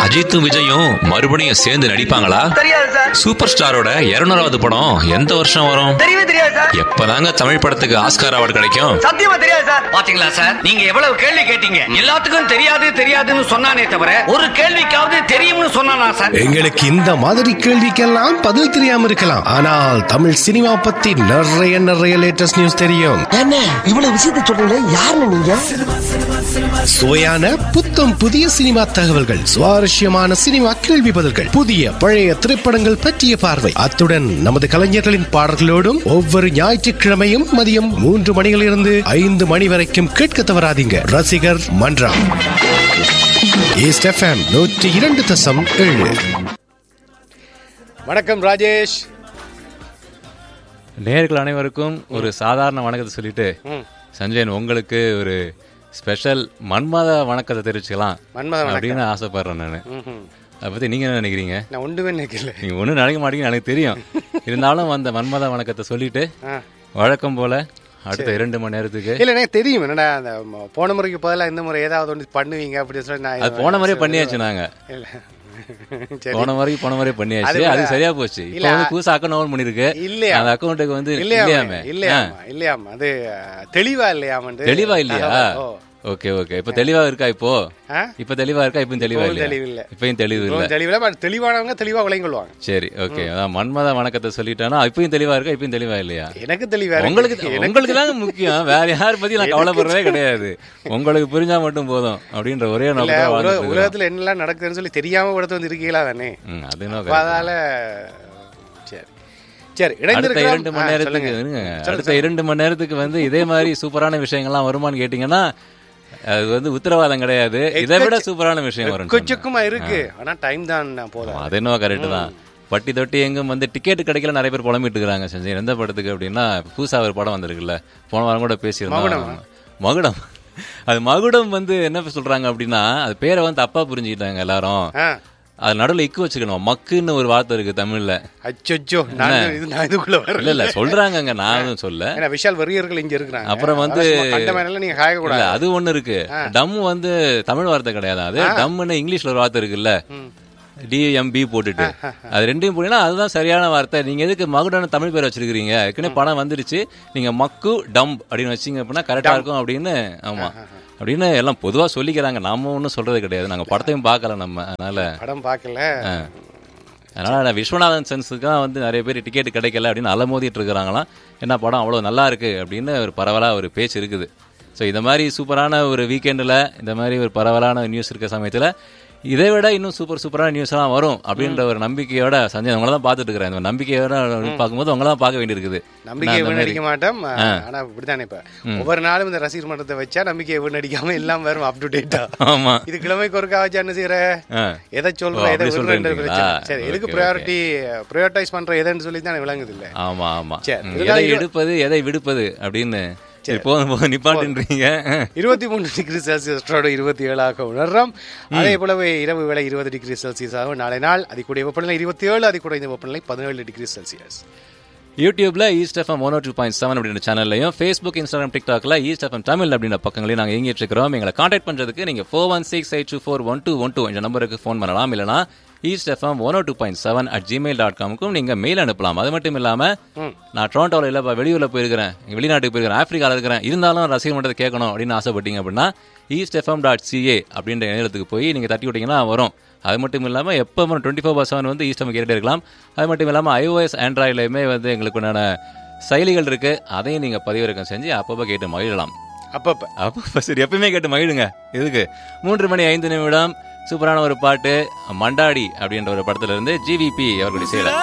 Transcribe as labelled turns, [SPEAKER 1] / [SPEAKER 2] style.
[SPEAKER 1] அஜித்தும் விஜயும் மறுபடியும் சேர்ந்து நடிப்பாங்களா
[SPEAKER 2] தெரியாது சார்
[SPEAKER 1] சூப்பர் ஸ்டாரோட இருநூறாவது படம் எந்த வருஷம் வரும்
[SPEAKER 2] தெரியவே தெரியாது சார்
[SPEAKER 1] எப்பதாங்க தமிழ் படத்துக்கு ஆஸ்கார் அவார்டு கிடைக்கும்
[SPEAKER 2] சத்தியமா தெரியாது சார்
[SPEAKER 3] பாத்தீங்களா சார் நீங்க எவ்வளவு கேள்வி கேட்டீங்க எல்லாத்துக்கும் தெரியாது தெரியாதுன்னு சொன்னானே தவிர ஒரு கேள்விக்காவது தெரியும்னு சொன்னானா சார்
[SPEAKER 4] எங்களுக்கு இந்த மாதிரி கேள்விக்கெல்லாம் பதில் தெரியாம இருக்கலாம் ஆனால் தமிழ் சினிமா பத்தி நிறைய நிறைய லேட்டஸ்ட் நியூஸ் தெரியும்
[SPEAKER 5] என்ன இவ்வளவு விஷயத்தை சொல்றீங்களே யாருன்னு நீங்க
[SPEAKER 4] சுவையான புத்தம் புதிய சினிமா தகவல்கள் சுவாரஸ்யமான சினிமா கேள்வி பதில்கள் புதிய பழைய திரைப்படங்கள் பற்றிய பார்வை அத்துடன் நமது கலைஞர்களின் பாடல்களோடும் ஒவ்வொரு ஞாயிற்றுக்கிழமையும் மதியம் மூன்று மணியிலிருந்து ஐந்து மணி வரைக்கும் கேட்க தவறாதீங்க ரசிகர் மன்றம் ஈஸ்ட் எஃப்எம் நூற்றி இரண்டு தசம் ஏழு வணக்கம் ராஜேஷ்
[SPEAKER 6] நேர்கள் அனைவருக்கும் ஒரு சாதாரண வணக்கத்தை சொல்லிட்டு சஞ்சயன் உங்களுக்கு ஒரு ஸ்பெஷல் மன்மத வணக்கத்தை தெரிவிச்சுக்கலாம்
[SPEAKER 4] மன்மத வணக்கம்.
[SPEAKER 6] அப்படின்னு ஆசைப்படுறேன் நான் அதை பத்தி நீங்க என்ன நினைக்கிறீங்க
[SPEAKER 4] நான் ஒன்றுமே நினைக்கல
[SPEAKER 6] நீங்க ஒன்றும் நினைக்க மாட்டீங்கன்னு எனக்கு தெரியும் இருந்தாலும் அந்த மன்மத வணக்கத்தை சொல்லிட்டு வழக்கம் போல அடுத்த இரண்டு மணி நேரத்துக்கு
[SPEAKER 4] இல்ல எனக்கு தெரியும் என்னடா அந்த ம- போன முறைக்கு பதிலாக இந்த முறை ஏதாவது ஒன்று பண்ணுவீங்க அப்படின்னு சொல்லி நான்
[SPEAKER 6] அது போன முறையே பண்ணியாச்சு நாங்க
[SPEAKER 4] இல்ல சரி
[SPEAKER 6] போன முறை போன முறை பண்ணியாச்சு
[SPEAKER 4] அது
[SPEAKER 6] அது அது சரியா போச்சு
[SPEAKER 4] இல்ல.
[SPEAKER 6] இப்போ வந்து புதுசா அக்கௌண்ட் ஓபன் பண்ணிருக்கு
[SPEAKER 4] இல்லையா?
[SPEAKER 6] அந்த அக்கௌண்ட்டுக்கு வந்து
[SPEAKER 4] இல்லையாமே
[SPEAKER 6] இல்லையாமே
[SPEAKER 4] இல்லையாமா இல்லையாமா அது அஹ், தெளிவா இல்லையாமண்டு
[SPEAKER 6] தெளிவா இல்லையா
[SPEAKER 4] ஓ.
[SPEAKER 6] ஓகே ஓகே இப்ப தெளிவா இருக்கா இப்போ
[SPEAKER 4] ஆ?
[SPEAKER 6] இப்ப தெளிவா இருக்கா இப்பயும் தெளிவா
[SPEAKER 4] இப்பவும்
[SPEAKER 6] இல்லையா
[SPEAKER 4] தெளிவு இல்ல.
[SPEAKER 6] இப்பயும் தெளிவு இல்ல
[SPEAKER 4] ரொம்ப தெளிவில்ல பட் தெளிவானவங்க தெளிவா விளங்கி கொள்வாங்க
[SPEAKER 6] சரி ஓகே அதான் மன்மத வணக்கத்தை சொல்லிட்டானா இப்பயும் தெளிவா இருக்கா இப்பயும் தெளிவா இல்லையா
[SPEAKER 4] எனக்கு தெளிவா இருக்கு.
[SPEAKER 6] உங்களுக்கு
[SPEAKER 4] எனக்கு-
[SPEAKER 6] உங்களுக்கு தாங்க முக்கியம் வேற யார் பத்தி நான் கவலைப்படுறதே கிடையாது உங்களுக்கு புரிஞ்சா மட்டும் போதும் அப்படின்ற ஒரே
[SPEAKER 4] இல்ல
[SPEAKER 6] நோக்கத்தோட
[SPEAKER 4] உலக-
[SPEAKER 6] வாழ்ந்துட்டு இருக்கோம்.
[SPEAKER 4] உலகத்துல என்னெல்லாம் நடக்குதுன்னு சொல்லி தெரியாம இடத்து வந்து இருக்கீங்களா தானே
[SPEAKER 6] ம், அது என்ன
[SPEAKER 4] அப்ப அதால சரி சரி
[SPEAKER 6] அடுத்த
[SPEAKER 4] இணைந்திருக்கலாம்.
[SPEAKER 6] இரண்டு மணி
[SPEAKER 4] ஆ,
[SPEAKER 6] நேரத்துக்கு
[SPEAKER 4] சொல்லுங்க.
[SPEAKER 6] இருங்க.
[SPEAKER 4] சொல்லுங்க,
[SPEAKER 6] அடுத்த இரண்டு மணி நேரத்துக்கு வந்து இதே மாதிரி சூப்பரான விஷயங்கள்லாம் வருமான்னு கேட்டீங்கன்னா அது வந்து உத்தரவாதம் கிடையாது இதை விட சூப்பரான விஷயம் வரும்
[SPEAKER 4] கொச்சக்குமா இருக்கு ஆனா டைம் தான் நான் போதும்
[SPEAKER 6] அது என்னவோ கரெக்ட் தான் பட்டி தொட்டி எங்கும் வந்து டிக்கெட் கிடைக்கல நிறைய பேர் புலம்பிட்டு இருக்காங்க செஞ்சு எந்த படத்துக்கு அப்படின்னா புதுசா ஒரு படம் வந்திருக்குல்ல போன வாரம் கூட பேசியிருந்தோம் மகுடம் அது மகுடம் வந்து என்ன சொல்றாங்க அப்படின்னா அது பேரை வந்து தப்பா புரிஞ்சுக்கிட்டாங்க எல்லாரும்
[SPEAKER 4] ஆ
[SPEAKER 6] அது நடுவுல இக்கு வச்சுக்கணும் மக்குன்னு ஒரு வார்த்தை இருக்கு தமிழ்ல
[SPEAKER 4] அச்சோ நான் இது நான் இதுக்குள்ள
[SPEAKER 6] இல்ல
[SPEAKER 4] வரல
[SPEAKER 6] இல்ல சொல்றாங்கங்க நானும் சொல்ல
[SPEAKER 4] ஏன்னா விஷால் வெறியர்கள் இங்க இருக்கிறாங்க
[SPEAKER 6] அப்புறம் வந்து-
[SPEAKER 4] அதனால சும்மா கண்ட மேல நீங்க காய
[SPEAKER 6] இல்ல
[SPEAKER 4] கூடாது
[SPEAKER 6] அது ஒண்ணு இருக்கு டம் வந்து தமிழ் வார்த்தை கிடையாது அது டம்னு இங்கிலீஷ்ல ஒரு வார்த்தை இருக்குல்ல டிஎம்பி போட்டுட்டு அது ரெண்டையும் போட்டீங்கன்னா அதுதான் சரியான வார்த்தை நீங்க எதுக்கு மகுடான தமிழ் பேர் வச்சிருக்கீங்க ஏற்கனவே பணம் வந்துருச்சு நீங்க மக்கு டம் அப்படின்னு வச்சீங்க அப்படின்னா கரெக்டா இருக்கும் அப்படின்னு ஆமா அப்படின்னு எல்லாம் பொதுவா சொல்லிக்கிறாங்க நாம ஒன்றும் சொல்றது கிடையாது நாங்க படத்தையும் பார்க்கல நம்ம அதனால
[SPEAKER 4] படம் பார்க்கல
[SPEAKER 6] அதனால நான் விஸ்வநாதன் சென்ஸுக்கு தான் வந்து நிறைய பேர் டிக்கெட் கிடைக்கல அப்படின்னு அலமோதிட்டு இருக்கிறாங்களாம் என்ன படம் அவ்வளோ நல்லா இருக்கு அப்படின்னு ஒரு பரவலாக ஒரு பேச்சு இருக்குது ஸோ இந்த மாதிரி சூப்பரான ஒரு வீக்கெண்டில் இந்த மாதிரி ஒரு பரவலான நியூஸ் இருக்க சமயத்தில் இதை விட இன்னும் சூப்பர் சூப்பரான நியூஸ் எல்லாம் வரும் அப்படின்ற ஒரு நம்பிக்கையோட சஞ்சய் உங்களை தான் பார்த்துட்டு இருக்கிறேன் இந்த நம்பிக்கையோட பார்க்கும்போது உங்களை தான் பார்க்க வேண்டியிருக்குது
[SPEAKER 4] நம்பிக்கையை
[SPEAKER 6] நான் அந்த மாதிரி-
[SPEAKER 4] வீணடிக்க மாட்டோம் ஆனா இப்படித்தானே இப்ப ஒவ்வொரு நாளும் இந்த ரசிகர் மன்றத்தை வச்சா நம்பிக்கையை வீணடிக்காம எல்லாம் வரும் அப் டு டேட்டா
[SPEAKER 6] ஆமா
[SPEAKER 4] இது கிழமைக்கு ஒருக்கா வச்சா என்ன செய்யற
[SPEAKER 6] ஆ.
[SPEAKER 4] எதை
[SPEAKER 6] ஓ,
[SPEAKER 4] சொல்ற எதை
[SPEAKER 6] அப்படி
[SPEAKER 4] விடுறன்ற
[SPEAKER 6] சொல்றீங்களா?
[SPEAKER 4] பிரச்சனை சரி எதுக்கு
[SPEAKER 6] Okay,
[SPEAKER 4] ப்ரையாரிட்டி ப்ரையாரிட்டைஸ் பண்ற எதுன்னு சொல்லி தான் விளங்குது இல்ல
[SPEAKER 6] ஆமா ஆமா
[SPEAKER 4] சரி,
[SPEAKER 6] ம்,
[SPEAKER 4] இதெல்லாம்
[SPEAKER 6] எதை
[SPEAKER 4] இரு-
[SPEAKER 6] எடுப்பது எதை விடுப்பது அப்படின்னு சரி போதும் போதும் நிப்பாட்டுன்றீங்க
[SPEAKER 4] இருபத்தி மூணு டிகிரி செல்சியஸோட இருபத்தி ஏழாக உணர்றோம் அதே போலவே இரவு வேளை இருபது டிகிரி செல்சியஸாக நாளை நாள் அதிகூடிய வெப்பநிலை இருபத்தி ஏழு அதிகூடிய வெப்பநிலை பதினேழு டிகிரி செல்சியஸ்
[SPEAKER 6] யூடியூப்ல East FM one two point seven அப்படின்ற சேனல்லையும் ஃபேஸ்புக் இன்ஸ்டாகிராம் டிக்டாக்ல ஈஸ்ட் எஃப்எம் தமிழ் அப்படின்ற பக்கங்களையும் நாங்கள் இயங்கிட்டு இருக்கிறோம் எங்களை காண்டாக்ட் பண்றதுக்கு நீங்க four one six eight two four one two one two என்ற நம்பருக்கு ஃபோன் பண்ணலாம் இல்லைனா East FM one two point seven at Gmail dot காமுக்கும் நீங்க மெயில் அனுப்பலாம் அது மட்டும் இல்லாம நான் டொரண்டோவில் இல்லை வெளியூர்ல போயிருக்கிறேன் வெளிநாட்டுக்கு போயிருக்கிறேன் ஆப்பிரிக்கால இருக்கிறேன் இருந்தாலும் ரசிகர் மன்றத்தை கேட்கணும் அப்படின்னு ஆசைப்பட்டீங்க அப்படின்னா ஈஸ்ட் எஃப்எம் டாட் சிஏ அப்படின்ற இணையத்துக்கு போய் நீங்க தட்டி விட்டீங்கன்னா வரும் அது மட்டும் இல்லாமல் எப்போ டுவெண்ட்டி ஃபோர் பர் செவன் வந்து ஈஸ்டம் கேட்டுட்டே இருக்கலாம் அது மட்டும் இல்லாமல் ஐஓஎஸ் ஆண்ட்ராய்ட்லையுமே வந்து எங்களுக்கு உண்டான செயலிகள் இருக்கு அதையும் நீங்க பதிவிறக்கம் செஞ்சு அப்பப்போ கேட்டு மகிழலாம்
[SPEAKER 4] அப்பப்ப
[SPEAKER 6] அப்போ சரி எப்பயுமே கேட்டு மகிழுங்க எதுக்கு மூன்று மணி ஐந்து நிமிடம் சூப்பரான ஒரு பாட்டு மண்டாடி அப்படின்ற ஒரு படத்துல இருந்து ஜிவிபி அவர்களுடைய செயலர்